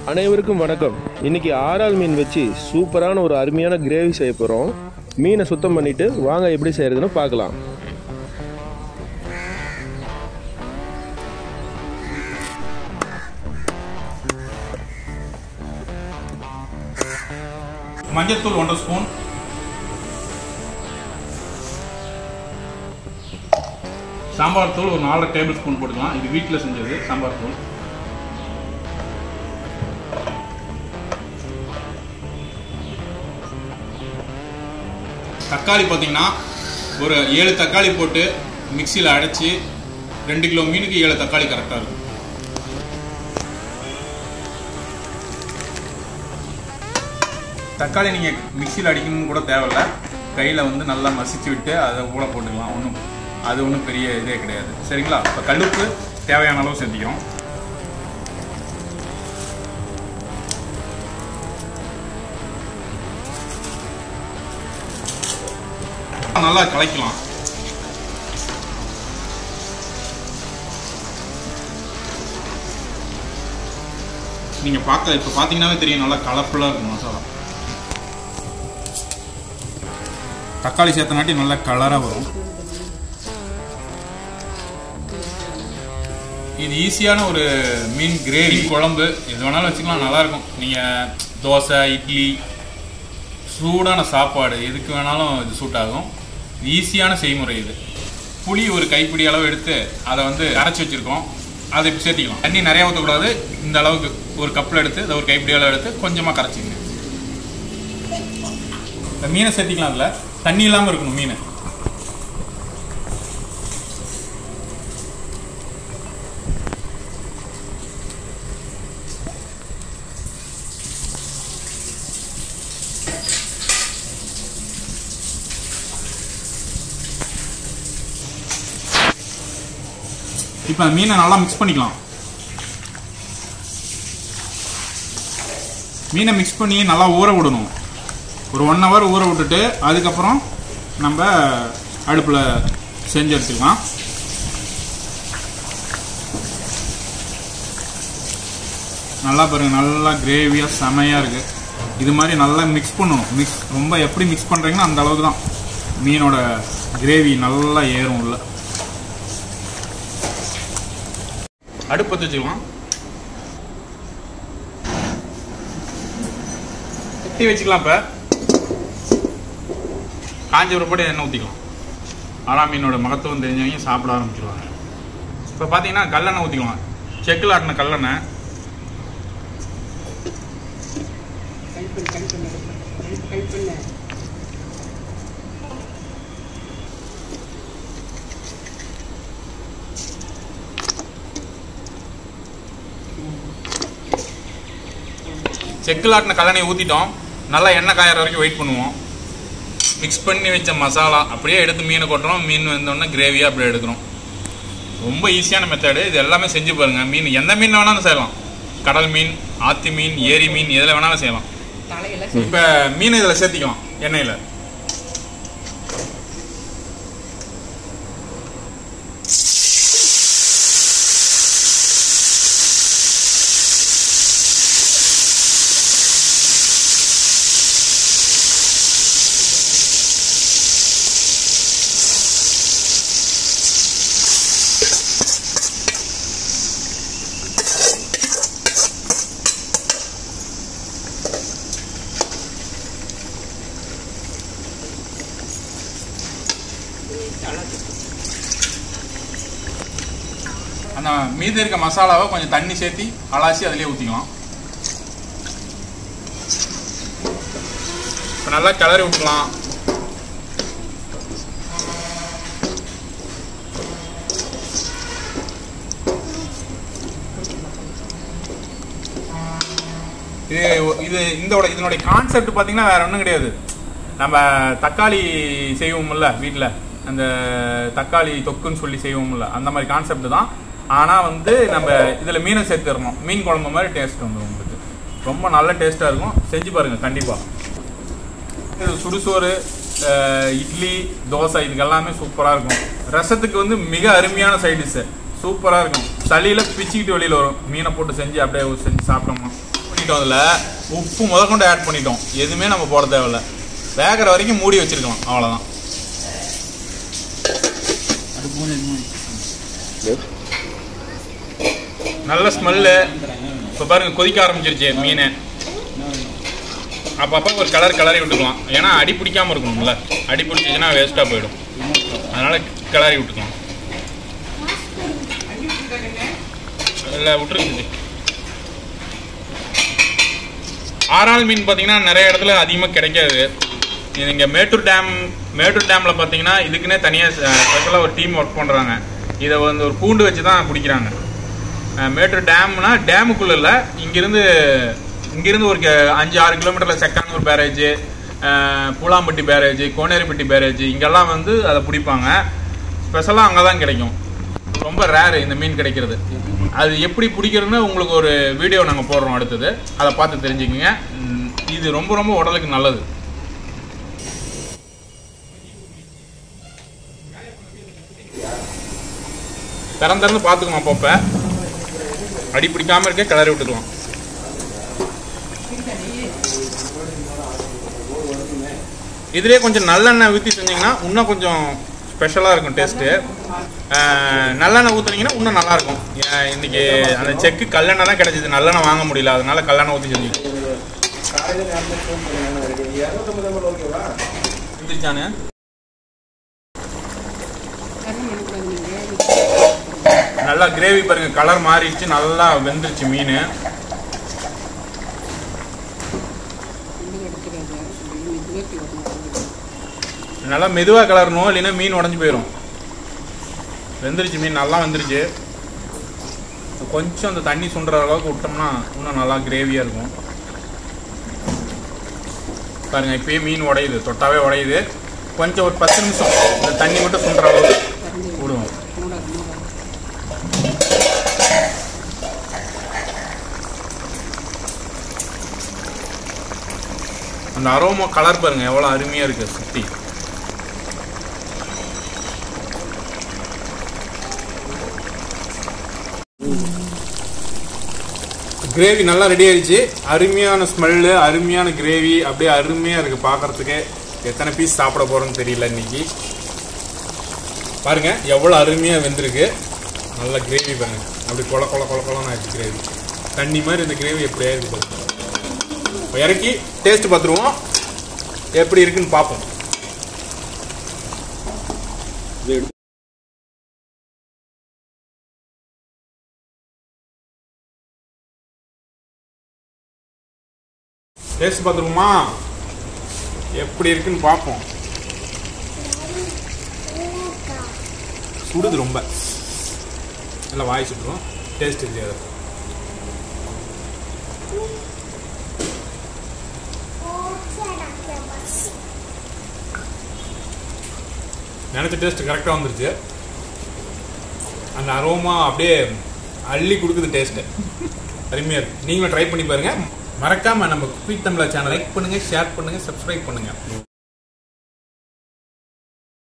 அனைவருக்கும் வணக்கம் இன்னைக்கு ஆறால் மீன் வச்சு சூப்பரான ஒரு அருமையான கிரேவி செய்ய போகிறோம் மீனை சுத்தம் பண்ணிட்டு வாங்க எப்படி செய்யறதுன்னு பார்க்கலாம் மஞ்சத்தூள் ஒன்றரை ஸ்பூன் சாம்பார் தூள் ஒரு நாலரை டேபிள் ஸ்பூன் போட்டுக்கலாம் இது வீட்டில் செஞ்சது சாம்பார் தூள் தக்காளி பார்த்தீங்கன்னா ஒரு ஏழு தக்காளி போட்டு மிக்சியில் அடைச்சி ரெண்டு கிலோ மீனுக்கு ஏழு தக்காளி கரெக்டாக இருக்கும் தக்காளி நீங்கள் மிக்சியில் அடிக்கணும்னு கூட தேவையில்ல கையில் வந்து நல்லா மசிச்சு விட்டு அதை கூட போட்டுக்கலாம் ஒன்றும் அது ஒன்றும் பெரிய இதே கிடையாது சரிங்களா இப்போ கல்லுப்பு தேவையான அளவு சேர்த்திக்கிறோம் நல்லா கலக்கலாம் நீங்கள் பார்க்க இப்போ பார்த்தீங்கன்னாவே தெரியும் நல்லா கலர்ஃபுல்லாக இருக்கும் மசாலா தக்காளி சேர்த்தனாட்டி நல்லா கலராக வரும் இது ஈஸியான ஒரு மீன் கிரேவி குழம்பு எது வேணாலும் வச்சுக்கலாம் நல்லா இருக்கும் நீங்கள் தோசை இட்லி சூடான சாப்பாடு எதுக்கு வேணாலும் இது சூட் ஆகும் ஈஸியான செய்முறை இது புளி ஒரு கைப்பிடி அளவு எடுத்து அதை வந்து அரைச்சி வச்சிருக்கோம் அதை இப்போ சேர்த்திக்கலாம் தண்ணி நிறையா ஊற்றக்கூடாது இந்த அளவுக்கு ஒரு கப்பில் எடுத்து அதை ஒரு கைப்பிடி அளவு எடுத்து கொஞ்சமாக கரைச்சிக்கங்க இந்த மீனை சேர்த்திக்கலாம் அதில் தண்ணி இல்லாமல் இருக்கணும் மீன் இப்போ மீனை நல்லா மிக்ஸ் பண்ணிக்கலாம் மீனை மிக்ஸ் பண்ணி நல்லா ஊற விடணும் ஒரு ஒன் ஹவர் ஊற விட்டுட்டு அதுக்கப்புறம் நம்ம அடுப்பில் செஞ்சு எடுத்துக்கலாம் நல்லா பாருங்க நல்லா கிரேவியாக செமையாக இருக்குது இது மாதிரி நல்லா மிக்ஸ் பண்ணணும் மிக்ஸ் ரொம்ப எப்படி மிக்ஸ் பண்ணுறீங்கன்னா அந்த அளவுக்கு தான் மீனோட கிரேவி நல்லா ஏறும் உள்ள அடுப்பு பற்ற வச்சுக்கலாம் கட்டி வச்சுக்கலாம் இப்போ காஞ்ச பிற்பாடு எண்ணெய் ஊற்றிக்கலாம் ஆறா மீனோட மகத்துவம் தெரிஞ்சவங்க சாப்பிட ஆரம்பிச்சிருவாங்க இப்போ பார்த்தீங்கன்னா கல்லெண்ணெய் ஊற்றிக்கலாம் செக்கில் ஆட்டின கல்லெண்ணெய் செக்கில் ஆட்டின கல்லெண்ணெய் ஊற்றிட்டோம் நல்லா எண்ணெய் காயற வரைக்கும் வெயிட் பண்ணுவோம் மிக்ஸ் பண்ணி வச்ச மசாலா அப்படியே எடுத்து மீனை கொட்டுறோம் மீன் வந்தோடனே கிரேவியாக அப்படியே எடுக்கிறோம் ரொம்ப ஈஸியான மெத்தடு இது எல்லாமே செஞ்சு பாருங்க மீன் எந்த மீன் வேணாலும் செய்யலாம் கடல் மீன் ஆத்தி மீன் ஏரி மீன் எதில் வேணாலும் செய்யலாம் இப்போ மீன் இதில் சேர்த்திக்கலாம் எண்ணெயில் அந்த மீதி இருக்க மசாலாவை கொஞ்சம் தண்ணி சேர்த்தி அலாசி அதிலே ஊற்றிக்கலாம் இப்போ நல்லா கிளறி விட்டுலாம் இது இது இதோட இதனுடைய கான்செப்ட் பார்த்தீங்கன்னா வேற ஒன்றும் கிடையாது நம்ம தக்காளி செய்வோம்ல வீட்டில் அந்த தக்காளி தொக்குன்னு சொல்லி செய்வோம்ல அந்த மாதிரி கான்செப்ட் தான் ஆனால் வந்து நம்ம இதில் மீனை சேர்த்துடணும் மீன் குழம்பு மாதிரி டேஸ்ட் வந்துடும் உங்களுக்கு ரொம்ப நல்ல டேஸ்ட்டாக இருக்கும் செஞ்சு பாருங்கள் கண்டிப்பாக இது சுடுசோறு அஹ், இட்லி தோசை இதுக்கு எல்லாமே சூப்பராக இருக்கும் ரசத்துக்கு வந்து மிக அருமையான சைட் டிஷ்ஷு சூப்பராக இருக்கும் சளியில் பிச்சுக்கிட்டு வெளியில் வரும் மீனை போட்டு செஞ்சு அப்படியே செஞ்சு சாப்பிட்டோம்னா பண்ணிட்டோம் அதில் உப்பு முதற்கொண்டு ஆட் பண்ணிட்டோம் எதுவுமே நம்ம போட தேவையில்ல வேகிற வரைக்கும் மூடி வச்சிருக்கலாம் அவ்வளோதான் நல்ல ஸ்மெல்லு இப்போ பாருங்க கொதிக்க ஆரம்பிச்சிருச்சு மீன் அப்பப்போ ஒரு கலர் கலரி விட்டுக்கலாம் ஏன்னா அடி பிடிக்காம இருக்கணும்ல அடி பிடிச்சிச்சுன்னா வேஸ்ட்டாக போயிடும் அதனால கிளறி விட்டுக்கலாம் இல்லை விட்டுருக்கு ஆறாள் மீன் பார்த்தீங்கன்னா நிறைய இடத்துல அதிகமாக கிடைக்காது இது இங்கே மேட்டூர் டேம் மேட்டூர் டேமில் பார்த்தீங்கன்னா இதுக்குன்னே தனியாக ஸ்பெஷலாக ஒரு டீம் ஒர்க் பண்ணுறாங்க இதை வந்து ஒரு கூண்டு வச்சு தான் பிடிக்கிறாங்க அஹ் மேட்டூர் டேம்னா டேமுக்குள்ள இல்லை இங்கிருந்து இங்கிருந்து ஒரு கே- அஞ்சு ஆறு கிலோமீட்டரில் Chekkanur barrage Poolampatti barrage Koneripatti barrage இங்கெல்லாம் வந்து அதை பிடிப்பாங்க ஸ்பெஷலாக அங்கே தான் கிடைக்கும் ரொம்ப ரேரு இந்த மீன் கிடைக்கிறது அது எப்படி பிடிக்கிறதுன்னு உங்களுக்கு ஒரு வீடியோ நாங்கள் போடுறோம் அடுத்தது அதை பார்த்து தெரிஞ்சுக்கங்க ம், இது ரொம்ப ரொம்ப உடலுக்கு நல்லது திறந்து திறந்து பார்த்துக்கணும் அப்பப்போ அடி பிடிக்காம இருக்க கிளறி விட்டுக்கலாம் இதுலேயே கொஞ்சம் நல்லெண்ணெய் ஊற்றி செஞ்சீங்கன்னா இன்னும் கொஞ்சம் ஸ்பெஷலாக இருக்கும் டேஸ்ட்டு நல்லெண்ணெய் ஊற்றுனீங்கன்னா இன்னும் நல்லாயிருக்கும் இன்னைக்கு அந்த செக்கு கல்லெண்ணெய் தான் கிடைச்சிது நல்லெண்ணெய் வாங்க முடியல அதனால கல்லெண்ணெய் ஊற்றி செஞ்சுக்கணும் இருந்துச்சானே நல்லா கிரேவி பாருங்க கலர் மாறிடுச்சு நல்லா வெந்துருச்சு மீன் நல்லா மெதுவாக கலரணும் இல்லைன்னா மீன் உடஞ்சி போயிடும் வெந்துருச்சு மீன் நல்லா வெந்துருச்சு கொஞ்சம் அந்த தண்ணி சுண்டுற அளவுக்கு விட்டோம்னா இன்னும் நல்லா கிரேவியாக இருக்கும் பாருங்க இப்பயே மீன் உடையுது தொட்டாவே உடையுது கொஞ்சம் ஒரு பத்து நிமிஷம் இந்த தண்ணி மட்டும் சுண்டுற அளவுக்கு விடுவோம் அந்த அரோமா கலர் பாருங்க எவ்வளோ அருமையாக இருக்கு சுத்தி கிரேவி நல்லா ரெடி ஆயிடுச்சு அருமையான ஸ்மெல்லு அருமையான கிரேவி அப்படியே அருமையாக இருக்கு பார்க்கறதுக்கு எத்தனை பீஸ் சாப்பிட போறோம்னு தெரியல இன்னைக்கு பாருங்க எவ்வளோ அருமையாக வெந்திருக்கு நல்ல கிரேவி பாருங்க அப்படி கொல கொல கொல கொலன்னு ஆயிடுச்சு கிரேவி தண்ணி மாதிரி இந்த கிரேவி எப்படியா இருக்கு பாருங்க இப்போ இறக்கி டேஸ்ட் பார்த்துருவோம் எப்படி இருக்குன்னு பார்ப்போம் டேஸ்ட் பார்த்துருவோமா எப்படி இருக்குன்னு பார்ப்போம் சுடுது ரொம்ப நல்லா வாய் சுட்டுரும் டேஸ்ட் தெரியாது நினச்ச டேஸ்ட் கரெக்டாக வந்துருச்சு அந்த அரோமா அப்படியே அள்ளி கொடுக்குது டேஸ்ட்டு அருமையாக இருக்கு நீங்களும் ட்ரை பண்ணி பாருங்க மறக்காம நம்ம குயிக் தமிழா சேனல் லைக் பண்ணுங்க ஷேர் பண்ணுங்க சப்ஸ்கிரைப் பண்ணுங்க